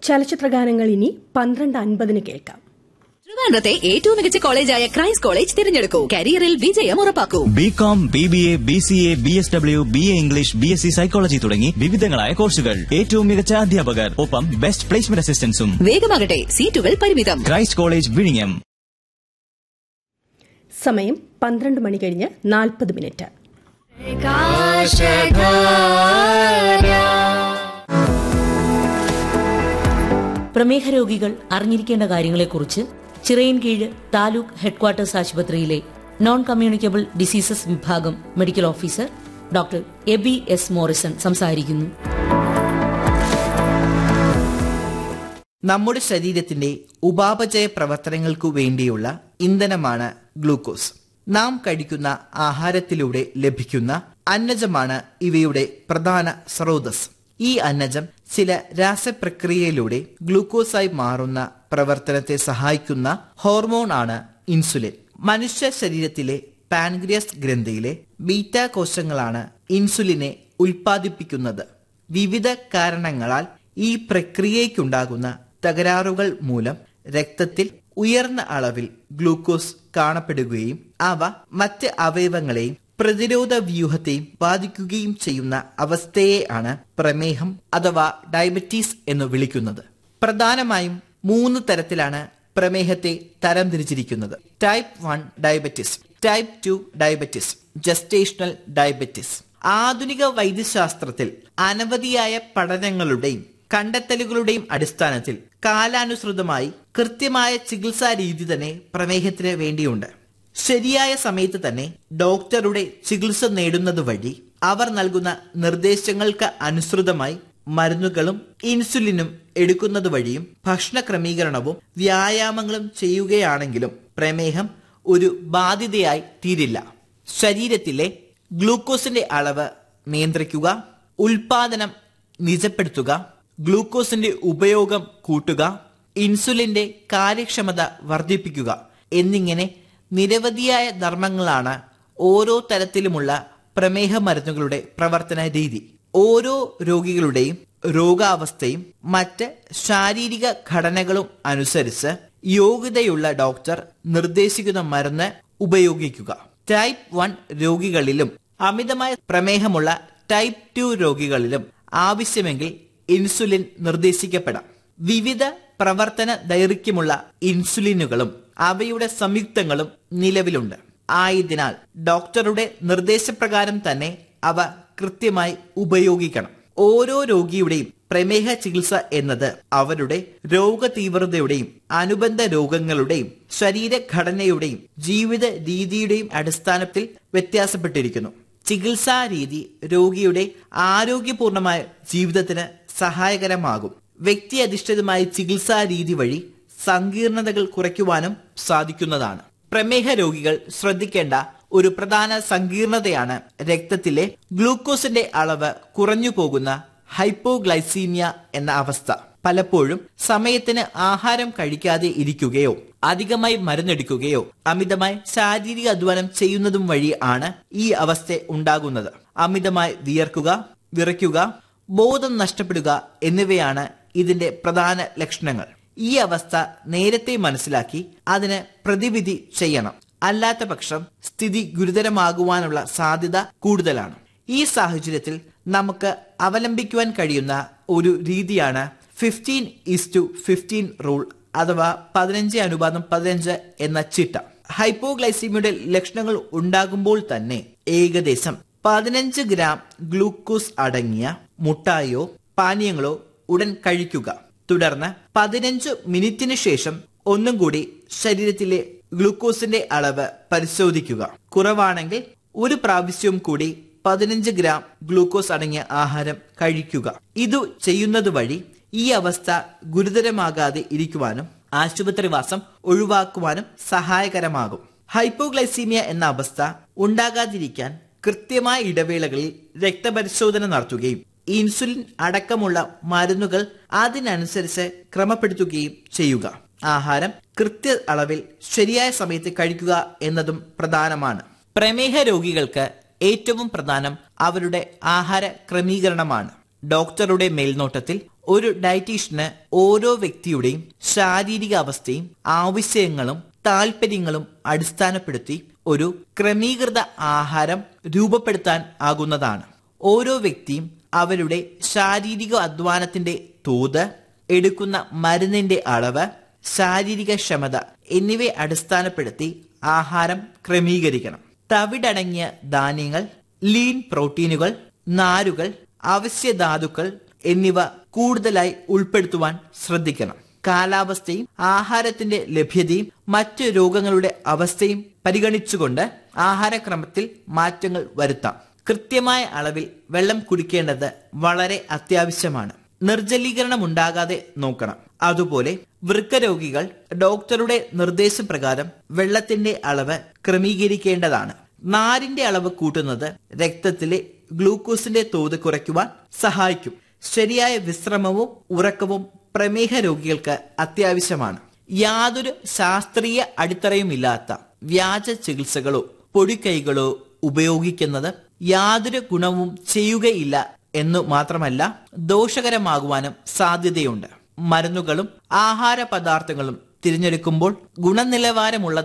ചലച്ചിത്രഗാനങ്ങൾ ഇനി പന്ത്രണ്ട് അൻപതിന് കേൾക്കാം ട്രിവാൻഡ്രത്തെ ഏറ്റവും മികച്ച കോളേജായ ക്രൈസ്റ്റ് കോളേജ് തിരഞ്ഞെടുക്കൂ കരിയറിൽ വിജയം ഉറപ്പാക്കൂ B com B B A B C A B S W B A English B S C psychology തുടങ്ങി വിവിധങ്ങളായ കോഴ്സുകൾ ഏറ്റവും മികച്ച അധ്യാപകർ ഒപ്പം ബെസ്റ്റ് പ്ലേസ്മെന്റ് അസിസ്റ്റൻസും വേഗമാകട്ടെ സീറ്റുകൾ പരിമിതം ക്രൈസ്റ്റ് കോളേജ് വിഴിഞ്ഞം സമയം പന്ത്രണ്ട് മണി കഴിഞ്ഞ് നാൽപ്പത് മിനിറ്റ് പ്രമേഹ രോഗികൾ അറിഞ്ഞിരിക്കേണ്ട കാര്യങ്ങളെക്കുറിച്ച് ചിറയൻകീഴ് താലൂക്ക് ഹെഡ്ക്വാർട്ടേഴ്സ് ആശുപത്രിയിലെ നോൺ കമ്മ്യൂണിക്കബിൾ ഡിസീസസ് വിഭാഗം medical officer doctor A B S Morrison സംസാരിക്കുന്നു നമ്മുടെ ശരീരത്തിന്റെ ഉപാപചയ പ്രവർത്തനങ്ങൾക്കു വേണ്ടിയുള്ള ഇന്ധനമാണ് ഗ്ലൂക്കോസ് നാം കഴിക്കുന്ന ആഹാരത്തിലൂടെ ലഭിക്കുന്ന അന്നജമാണ് ഇവയുടെ പ്രധാന സ്രോതസ് ഈ അന്നജം ചില രാസപ്രക്രിയയിലൂടെ ഗ്ലൂക്കോസായി മാറുന്ന പ്രവർത്തനത്തെ സഹായിക്കുന്ന ഹോർമോൺ ആണ് ഇൻസുലിൻ മനുഷ്യ ശരീരത്തിലെ പാൻക്രിയസ് ഗ്രന്ഥിയിലെ ബീറ്റ കോശങ്ങളാണ് ഇൻസുലിനെ ഉൽപ്പാദിപ്പിക്കുന്നത് വിവിധ കാരണങ്ങളാൽ ഈ പ്രക്രിയയ്ക്കുണ്ടാകുന്ന തകരാറുകൾ മൂലം രക്തത്തിൽ ഉയർന്ന അളവിൽ ഗ്ലൂക്കോസ് കാണപ്പെടുകയും അവ മറ്റ് അവയവങ്ങളെയും പ്രതിരോധ വ്യൂഹത്തെയും ബാധിക്കുകയും ചെയ്യുന്ന അവസ്ഥയെ ആണ് പ്രമേഹം അഥവാ ഡയബറ്റീസ് എന്ന് വിളിക്കുന്നത് പ്രധാനമായും മൂന്ന് തരത്തിലാണ് പ്രമേഹത്തെ തരംതിരിച്ചിരിക്കുന്നത് type one diabetes type two diabetes gestational diabetes ആധുനിക വൈദ്യശാസ്ത്രത്തിൽ അനവധിയായ പഠനങ്ങളുടെയും കണ്ടെത്തലുകളുടെയും അടിസ്ഥാനത്തിൽ കാലാനുസൃതമായി കൃത്യമായ ചികിത്സാ രീതി തന്നെ പ്രമേഹത്തിന് വേണ്ടിയുണ്ട് ശരിയായ സമയത്ത് തന്നെ ഡോക്ടറുടെ ചികിത്സ നേടുന്നത് വഴി അവർ നൽകുന്ന നിർദ്ദേശങ്ങൾക്ക് അനുസൃതമായി മരുന്നുകളും ഇൻസുലിനും എടുക്കുന്നത് വഴിയും ഭക്ഷണ ക്രമീകരണവും വ്യായാമങ്ങളും ചെയ്യുകയാണെങ്കിലും പ്രമേഹം ഒരു ബാധ്യതയായി തീരില്ല ശരീരത്തിലെ ഗ്ലൂക്കോസിന്റെ അളവ് നിയന്ത്രിക്കുക ഉൽപാദനം നിജപ്പെടുത്തുക ഗ്ലൂക്കോസിന്റെ ഉപയോഗം കൂട്ടുക ഇൻസുലിന്റെ കാര്യക്ഷമത വർദ്ധിപ്പിക്കുക എന്നിങ്ങനെ നിരവധിയായ ധർമ്മങ്ങളാണ് ഓരോ തരത്തിലുമുള്ള പ്രമേഹ മരുന്നുകളുടെ പ്രവർത്തന രീതി ഓരോ രോഗികളുടെയും രോഗാവസ്ഥയും മറ്റ് ശാരീരിക ഘടനകളും അനുസരിച്ച് യോഗ്യതയുള്ള ഡോക്ടർ നിർദ്ദേശിക്കുന്ന മരുന്ന് ഉപയോഗിക്കുക ടൈപ്പ് വൺ രോഗികളിലും അമിതമായ പ്രമേഹമുള്ള ടൈപ്പ് ടു രോഗികളിലും ആവശ്യമെങ്കിൽ ഇൻസുലിൻ നിർദ്ദേശിക്കപ്പെടാം വിവിധ പ്രവർത്തന ദൈർഘ്യമുള്ള ഇൻസുലിനുകളും അവയുടെ സംയുക്തങ്ങളും നിലവിലുണ്ട് ആയതിനാൽ ഡോക്ടറുടെ നിർദ്ദേശപ്രകാരം തന്നെ അവ കൃത്യമായി ഉപയോഗിക്കണം ഓരോ രോഗിയുടെയും പ്രമേഹ ചികിത്സ എന്നത് അവരുടെ രോഗതീവ്രതയുടെയും അനുബന്ധ രോഗങ്ങളുടെയും ശരീരഘടനയുടെയും ജീവിത രീതിയുടെയും അടിസ്ഥാനത്തിൽ വ്യത്യാസപ്പെട്ടിരിക്കുന്നു ചികിത്സാ രീതി രോഗിയുടെ ആരോഗ്യപൂർണമായ ജീവിതത്തിന് സഹായകരമാകും വ്യക്തി അധിഷ്ഠിതമായ ചികിത്സാ രീതി വഴി സങ്കീർണതകൾ കുറയ്ക്കുവാനും സാധിക്കുന്നതാണ് പ്രമേഹ രോഗികൾ ശ്രദ്ധിക്കേണ്ട ഒരു പ്രധാന സങ്കീർണതയാണ് രക്തത്തിലെ ഗ്ലൂക്കോസിന്റെ അളവ് കുറഞ്ഞു പോകുന്ന ഹൈപ്പോഗ്ലൈസീമിയ എന്ന അവസ്ഥ പലപ്പോഴും സമയത്തിന് ആഹാരം കഴിക്കാതെ ഇരിക്കുകയോ അധികമായി മരുന്നെടുക്കുകയോ അമിതമായി ശാരീരിക അധ്വാനം ചെയ്യുന്നതും വഴി ആണ് ഈ അവസ്ഥ ഉണ്ടാകുന്നത് അമിതമായി വിയർക്കുക വിറയ്ക്കുക ബോധം നഷ്ടപ്പെടുക എന്നിവയാണ് ഇതിന്റെ പ്രധാന ലക്ഷണങ്ങൾ ഈ അവസ്ഥ നേരത്തെ മനസ്സിലാക്കി അതിന് പ്രതിവിധി ചെയ്യണം അല്ലാത്ത പക്ഷം സ്ഥിതി ഗുരുതരമാകുവാനുള്ള സാധ്യത കൂടുതലാണ് ഈ സാഹചര്യത്തിൽ നമുക്ക് അവലംബിക്കുവാൻ കഴിയുന്ന ഒരു രീതിയാണ് fifteen is two fifteen rule അഥവാ പതിനഞ്ച് അനുപാതം പതിനഞ്ച് എന്ന ചിട്ട ഹൈപ്പോഗ്ലൈസീമിയുടെ ലക്ഷണങ്ങൾ ഉണ്ടാകുമ്പോൾ തന്നെ ഏകദേശം പതിനഞ്ച് ഗ്രാം ഗ്ലൂക്കോസ് അടങ്ങിയ മുട്ടായോ പാനീയങ്ങളോ ഉടൻ കഴിക്കുക തുടർന്ന് പതിനഞ്ച് മിനിറ്റിന് ശേഷം ഒന്നും കൂടി ശരീരത്തിലെ ഗ്ലൂക്കോസിന്റെ അളവ് പരിശോധിക്കുക കുറവാണെങ്കിൽ ഒരു പ്രാവശ്യവും കൂടി പതിനഞ്ച് ഗ്രാം ഗ്ലൂക്കോസ് അടങ്ങിയ ആഹാരം കഴിക്കുക ഇത് ചെയ്യുന്നത് വഴി ഈ അവസ്ഥ ഗുരുതരമാകാതെ ഇരിക്കുവാനും ആശുപത്രിവാസം ഒഴിവാക്കുവാനും സഹായകരമാകും ഹൈപ്പോഗ്ലൈസീമിയ എന്ന അവസ്ഥ ഉണ്ടാകാതിരിക്കാൻ കൃത്യമായ ഇടവേളകളിൽ രക്തപരിശോധന നടത്തുകയും ഇൻസുലിൻ അടക്കമുള്ള മരുന്നുകൾ അതിനനുസരിച്ച് ക്രമപ്പെടുത്തുകയും ചെയ്യുക ആഹാരം കൃത്യ അളവിൽ ശരിയായ സമയത്ത് കഴിക്കുക എന്നതും പ്രധാനമാണ് പ്രമേഹ രോഗികൾക്ക് ഏറ്റവും പ്രധാനം അവരുടെ ആഹാര ക്രമീകരണമാണ് ഡോക്ടറുടെ മേൽനോട്ടത്തിൽ ഒരു ഡയറ്റീഷ്യന് ഓരോ വ്യക്തിയുടെയും ശാരീരിക അവസ്ഥയും ആവശ്യങ്ങളും താല്പര്യങ്ങളും അടിസ്ഥാനപ്പെടുത്തി ഒരു ക്രമീകൃത ആഹാരം രൂപപ്പെടുത്താൻ ആകുന്നതാണ് ഓരോ വ്യക്തിയും അവരുടെ ശാരീരിക അധ്വാനത്തിന്റെ തോത് എടുക്കുന്ന മരുന്നിന്റെ അളവ് ശാരീരിക ക്ഷമത എന്നിവയെ അടിസ്ഥാനപ്പെടുത്തി ആഹാരം ക്രമീകരിക്കണം തവിടടങ്ങിയ ധാന്യങ്ങൾ ലീൻ പ്രോട്ടീനുകൾ നാരുകൾ അവശ്യധാതുക്കൾ എന്നിവ കൂടുതലായി ഉൾപ്പെടുത്തുവാൻ ശ്രദ്ധിക്കണം കാലാവസ്ഥയും ആഹാരത്തിന്റെ ലഭ്യതയും മറ്റു രോഗങ്ങളുടെ അവസ്ഥയും പരിഗണിച്ചുകൊണ്ട് ആഹാരക്രമത്തിൽ മാറ്റങ്ങൾ വരുത്താം കൃത്യമായ അളവിൽ വെള്ളം കുടിക്കേണ്ടത് വളരെ അത്യാവശ്യമാണ് നിർജ്ജലീകരണം ഉണ്ടാകാതെ നോക്കണം അതുപോലെ വൃക്കരോഗികൾ ഡോക്ടറുടെ നിർദ്ദേശപ്രകാരം വെള്ളത്തിന്റെ അളവ് ക്രമീകരിക്കേണ്ടതാണ് നാരിന്റെ അളവ് കൂട്ടുന്നത് രക്തത്തിലെ ഗ്ലൂക്കോസിന്റെ തോത് കുറയ്ക്കുവാൻ സഹായിക്കും ശരിയായ വിശ്രമവും ഉറക്കവും പ്രമേഹ രോഗികൾക്ക് അത്യാവശ്യമാണ് യാതൊരു ശാസ്ത്രീയ അടിത്തറയുമില്ലാത്ത വ്യാജ ചികിത്സകളോ പൊടിക്കൈകളോ ഉപയോഗിക്കുന്നത് യാതൊരു ഗുണവും ചെയ്യുകയില്ല എന്നു മാത്രമല്ല ദോഷകരമാകുവാനും സാധ്യതയുണ്ട് മരുന്നുകളും ആഹാര പദാർത്ഥങ്ങളും തിരഞ്ഞെടുക്കുമ്പോൾ ഗുണനിലവാരമുള്ളതായി